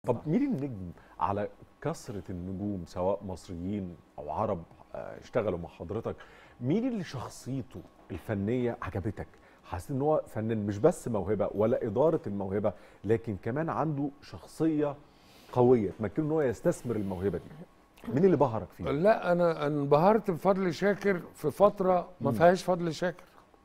طب مين النجم على كثرة النجوم سواء مصريين أو عرب آه، اشتغلوا مع حضرتك مين اللي شخصيته الفنية عجبتك حسيت ان هو فنان مش بس موهبة ولا إدارة الموهبة لكن كمان عنده شخصية قوية تمكنه ان هو يستثمر الموهبة دي مين اللي بهرك فيه لا انا انبهرت بفضل شاكر في فتره ما فيهاش فضل شاكر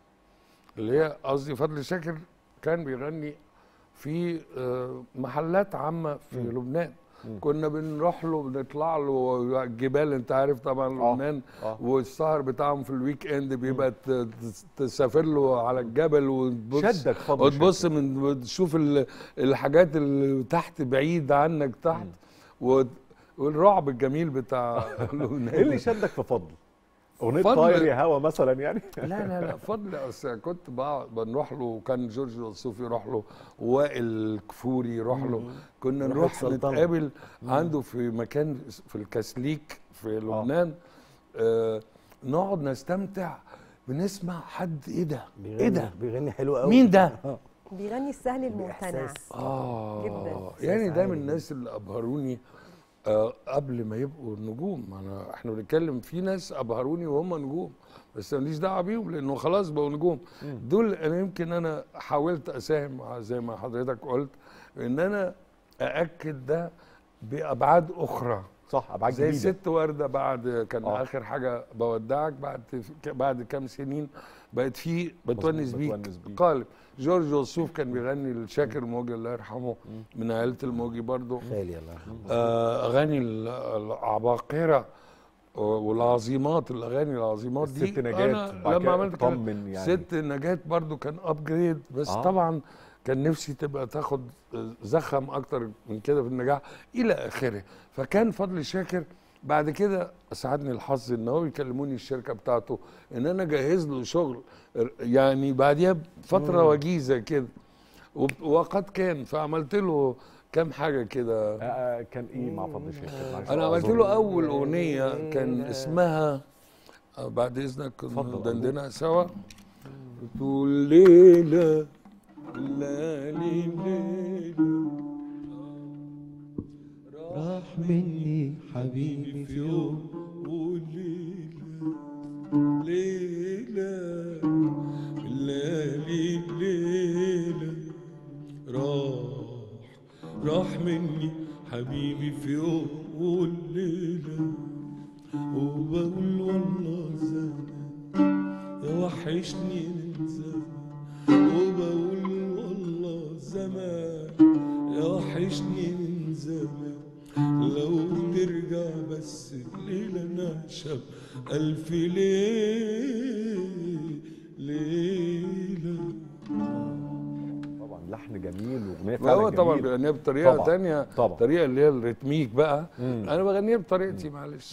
اللي هي قصدي فضل شاكر كان بيغني في آه، محلات عامه في مم. لبنان مم. كنا بنروح له بنطلع له الجبال انت عارف طبعا آه، لبنان آه. والسهر بتاعهم في الويك اند بيبقى ت- ت- تسافر له على الجبل وتبص شدك فضل وتبص شاكر. من تشوف ال- الحاجات اللي تحت بعيد عنك تحت و- والرعب الجميل بتاع لبنان ايه اللي شدك في فضل؟ أغنية فضل- طاير يا هوا مثلا يعني لا لا لا فضل اصل كنت بقعد بنروح له وكان جورج وصوفي يروح له وائل الكفوري يروح له كنا نروح نروح السلطنة. نتقابل عنده في مكان في الكاسليك في لبنان آه نقعد نستمتع بنسمع حد ايه ده ايه ده بيغني حلو قوي مين ده بيغني السهل الممتنع بإحساس. اه جداً. يعني ده من عالي الناس اللي ابهروني آه قبل ما يبقوا نجوم انا احنا بنتكلم في ناس ابهروني وهم نجوم بس ماليش دعوه بيهم لانه خلاص بقوا نجوم دول انا يمكن انا حاولت اساهم مع- زي ما حضرتك قلت ان انا ااكد ده بابعاد اخرى صح أبعاد زي جديدة ست ورده بعد كان آه. آه. اخر حاجه بودعك بعد بعد كام سنين بقت في بتونس بيك بتونس بيك. قالب جورج وسوف كان بيغني لشاكر موجي الله يرحمه من عائله الموجي برضه خالي الله يرحمه آه، اغاني ال- العباقره والعظيمات الاغاني العظيمات دي الست نجاة انا بعد لما كده عملت كده طمن يعني. ست نجاة برضو كان ابجريد بس آه. آه. طبعا كان نفسي تبقى تاخد زخم اكتر من كده في النجاح الى اخره فكان فضل شاكر بعد كده اسعدني الحظ ان هو يكلموني الشركه بتاعته ان انا اجهز له شغل يعني بعديها بفتره وجيزه كده وب- وقد كان فعملت له كام حاجه كده آه، آه، كان ايه مع فضل شاكر معلش انا عملت أعذرني. له اول اغنيه كان اسمها آه، بعد اذنك اتفضل، كنا دندنها سوا طول ليله ليالي ليله راح مني حبيبي في يوم وليله ليله الليالي ليله راح راح مني حبيبي في يوم والليله وبقول والله زمان يا وحشني من زمان وبقول والله زمان يا وحشني من زمان لو ترجع بس الليلة نعشق ألف ليلة ليلة طبعا لحن جميل واغنيه هو فعلا طبعا جميله بيغنيها بطريقة طبعاً، تانية طبعاً. الطريقة اللي هي الريتميك بقى مم. أنا بغنيها بطريقتي معلش